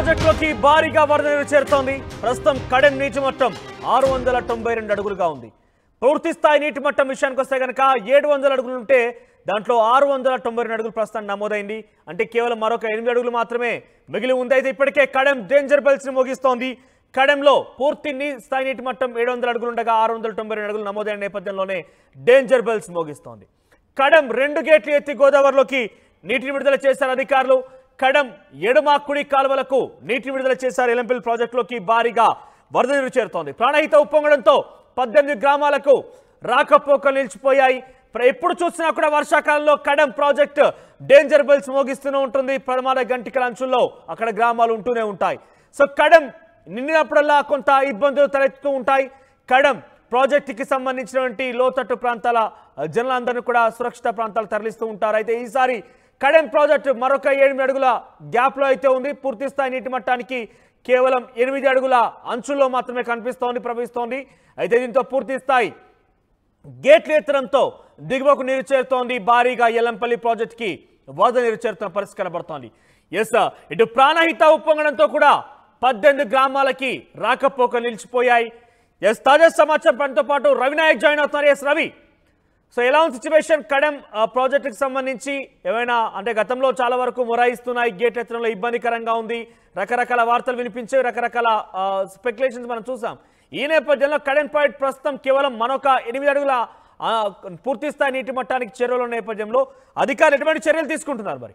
ప్రాజెక్టులోకి భారీగా వరద నీరు చేరుతోంది ప్రస్తుతం కడెం నీటి మట్టం ఆరు వందల తొంభై రెండు అడుగులుగా ఉంది పూర్తి స్థాయి నీటి మట్టం విషయానికి వస్తే కనుక ఏడు వందల అడుగులు ఉంటే దాంట్లో ఆరు వందల తొంభై రెండు అడుగులు ప్రస్తుతం నమోదైంది అంటే కేవలం మరొక ఎనిమిది అడుగులు మాత్రమే మిగిలి ఉంది అయితే ఇప్పటికే కడెం డేంజర్ బెల్స్ ని మోగిస్తోంది కడెంలో పూర్తి నీ స్థాయి నీటి మట్టం ఏడు వందల అడుగులు ఉండగా ఆరు వందల తొంభై రెండు అడుగులు నమోదైన నేపథ్యంలోనే డేంజర్ బెల్స్ మోగిస్తోంది కడెం రెండు గేట్లు ఎత్తి గోదావరిలోకి నీటిని విడుదల చేశారు అధికారులు కడెం ఎడమాకుడి కాలువలకు నీటిని విడుదల చేశారు ఎలంపిల్ ప్రాజెక్టులోకి భారీగా వరద నీరు చేరుతోంది ప్రాణహిత ఉప్పొంగడంతో పద్దెనిమిది గ్రామాలకు రాకపోకలు నిలిచిపోయాయి ప్ర- ఎప్పుడు చూసినా కూడా వర్షాకాలంలో కడెం ప్రాజెక్ట్ డేంజర్ బెల్స్ మోగిస్తూనే ఉంటుంది ప్రమాద గంటికల అంచుల్లో అక్కడ గ్రామాలు ఉంటూనే ఉంటాయి సో కడెం నిండినప్పుడల్లా కొంత ఇబ్బందులు తలెత్తుతూ ఉంటాయి కడెం ప్రాజెక్టుకి సంబంధించినటువంటి లోతట్టు ప్రాంతాల ఆ, జనులందరినీ కూడా సురక్షిత ప్రాంతాలు తరలిస్తూ ఉంటారు అయితే ఈసారి కడెం ప్రాజెక్టు మరొక ఎనిమిది అడుగుల గ్యాప్లో అయితే ఉంది పూర్తి స్థాయి నీటి మట్టానికి కేవలం ఎనిమిది అడుగుల అంచుల్లో మాత్రమే కనిపిస్తోంది ప్రవహిస్తోంది అయితే దీంతో పూర్తి స్థాయి గేట్లు ఎత్తడంతో దిగువకు నీరు చేరుతోంది భారీగా ఎల్లంపల్లి ప్రాజెక్టుకి వరద నీరు చేరుతున్న పరిస్థితి కనబడుతోంది ఎస్ ఇటు ప్రాణహిత ఉప్పొంగడంతో కూడా పద్దెనిమిది గ్రామాలకి రాకపోక నిలిచిపోయాయి ఎస్ తాజా సమాచారం పనితో పాటు రవినాయక్ జాయిన్ అవుతున్నారు ఎస్ రవి సో ఎలా ఉంది సిచ్యువేషన్ కడెం ఆ, ప్రాజెక్టుకి సంబంధించి ఏమైనా అంటే గతంలో చాలా వరకు మొరాయిస్తున్నాయి గేట్ ఎత్తడంలో ఇబ్బందికరంగా ఉంది రకరకాల వార్తలు వినిపించాయి రకరకాల స్పెక్యులేషన్స్ మనం చూసాం ఈ నేపథ్యంలో కడెం ప్రాజెక్ట్ ప్రస్తుతం కేవలం మనొక ఎనిమిది అడుగుల ఆ, పూర్తి స్థాయి నీటి మట్టానికి చేరువలో ఉన్న నేపథ్యంలో అధికారులు ఎటువంటి చర్యలు తీసుకుంటున్నారు మరి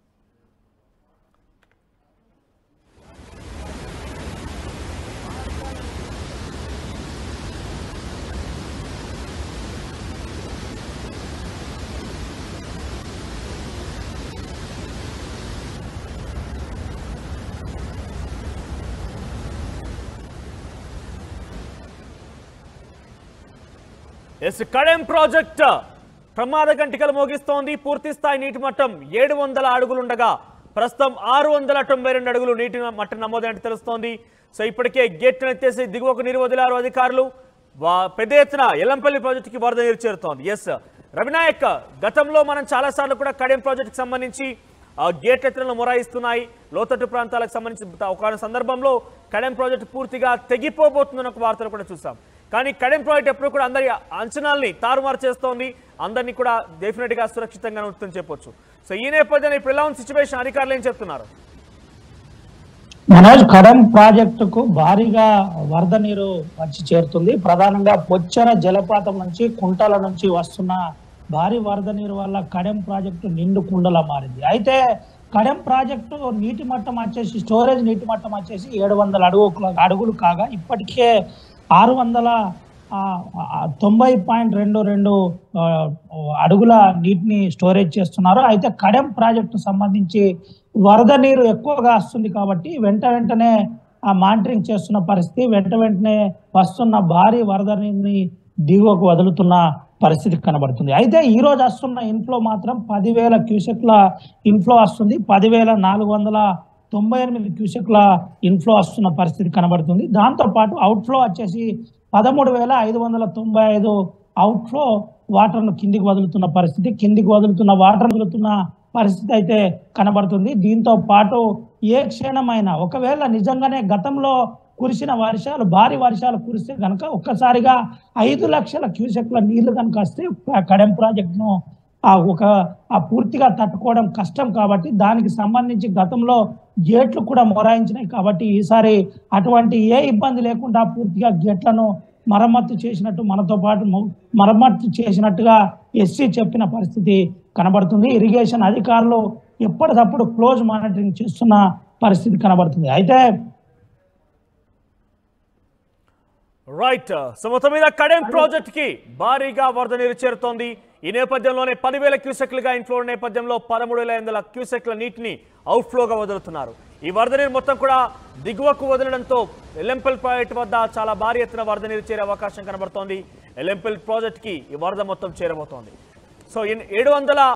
ఎస్ కడెం ప్రాజెక్ట్ ప్రమాద గంటికలు మోగిస్తోంది పూర్తి స్థాయి నీటి మట్టం ఏడు వందల అడుగులుండగా ప్రస్తుతం ఆరు వందల తొంభై రెండు అడుగులు నీటి మట్టం నమోదైనట్టు తెలుస్తోంది సో ఇప్పటికే గేట్ను ఎత్తేసి దిగువకు నీరు వదిలారు అధికారులు వా- పెద్ద ఎత్తున ఎల్లంపల్లి ప్రాజెక్టుకి వరద నీరు చేరుతోంది ఎస్ రవినాయక్ గతంలో మనం చాలాసార్లు కూడా కడెం ప్రాజెక్టుకి సంబంధించి ఆ, గేట్ ఎత్తులను మొరాయిస్తున్నాయి లోతట్టు ప్రాంతాలకు సంబంధించి ఒక సందర్భంలో కడెం ప్రాజెక్టు పూర్తిగా తెగిపోబోతుందని ఒక వార్తలు కూడా చూసాం కానీ కడెం ప్రాజెక్ట్ ఎప్పుడు కూడా అందరి అంచనాల్ని తారుమారు చేస్తోంది అందరినీ కూడా డెఫినెట్ గా సురక్షితంగా ఉంటుందని చెప్పొచ్చు సో ఈ నేపథ్యంలో ఇప్పుడు ఎలా ఉంది సిచ్యువేషన్ అధికారులు ఏం చెప్తున్నారు మనోజ్ కడెం ప్రాజెక్టుకు భారీగా వరద నీరు వచ్చి చేరుతుంది ప్రధానంగా పొచ్చర జలపాతం నుంచి కుంటల నుంచి వస్తున్న భారీ వరద నీరు వల్ల కడెం ప్రాజెక్టు నిండు కుండలా మారింది అయితే కడెం ప్రాజెక్టు నీటి మట్టం వచ్చేసి స్టోరేజ్ నీటి మట్టం వచ్చేసి ఏడు వందల అడుగు అడుగులు కాగా ఇప్పటికే ఆరు వందల ఆ, ఆ, తొంభై పాయింట్ రెండు రెండు ఆ, అడుగుల నీటిని స్టోరేజ్ చేస్తున్నారు అయితే కడెం ప్రాజెక్టు సంబంధించి వరద నీరు ఎక్కువగా వస్తుంది కాబట్టి వెంట వెంటనే ఆ మానిటరింగ్ చేస్తున్న పరిస్థితి వెంట వెంటనే వస్తున్న భారీ వరద నీరుని దిగువకు వదులుతున్న పరిస్థితి కనబడుతుంది అయితే ఈ రోజు వస్తున్న ఇన్ఫ్లో మాత్రం పదివేల క్యూసెక్ల ఇన్ఫ్లో వస్తుంది పదివేల నాలుగు వందల తొంభై ఎనిమిది క్యూసెక్ల ఇన్ఫ్లో వస్తున్న పరిస్థితి కనబడుతుంది దాంతో పాటు అవుట్ఫ్లో వచ్చేసి పదమూడు వేల ఐదు వందల తొంభై ఐదు అవుట్ఫ్లో వాటర్ను కిందికి వదులుతున్న పరిస్థితి కిందికి వదులుతున్న వాటర్ వదులుతున్న పరిస్థితి అయితే కనబడుతుంది దీంతో పాటు ఏ క్షణమైనా ఒకవేళ నిజంగానే గతంలో కురిసిన వర్షాలు భారీ వర్షాలు కురిస్తే కనుక ఒక్కసారిగా ఐదు లక్షల క్యూసెక్ల నీళ్లు కనుక వస్తే కడెం ప్రాజెక్టును ఆ ఒక ఆ పూర్తిగా తట్టుకోవడం కష్టం కాబట్టి దానికి సంబంధించి గతంలో గేట్లు కూడా మొరాయించినాయి కాబట్టి ఈసారి అటువంటి ఏ ఇబ్బంది లేకుండా పూర్తిగా గేట్లను మరమ్మత్తు చేసినట్టు మనతో పాటు ము- మరమ్మత్తు చేసినట్టుగా ఎస్సీ చెప్పిన పరిస్థితి కనబడుతుంది ఇరిగేషన్ అధికారులు ఎప్పటికప్పుడు క్లోజ్ మానిటరింగ్ చేస్తున్న పరిస్థితి కనబడుతుంది అయితే రైట్ సో మొత్తం మీద కడెం ప్రాజెక్ట్ కి భారీగా వరద నీరు చేరుతోంది ఈ నేపథ్యంలోనే పదివేల క్యూసెక్లుగా ఇన్ఫ్లో ఉన్న నేపథ్యంలో పదమూడు వేల ఐదు వందల క్యూసెక్ల నీటిని అవుట్ఫ్లోగా వదులుతున్నారు ఈ వరద నీరు మొత్తం కూడా దిగువకు వదలడంతో ఎల్ఎంపల్ ప్రాజెక్ట్ వద్ద చాలా భారీ ఎత్తున వరద నీరు చేరే అవకాశం కనబడుతోంది ఎల్ఎంపల్ ప్రాజెక్ట్ కి ఈ వరద మొత్తం చేరబోతోంది సో ఏడు వందల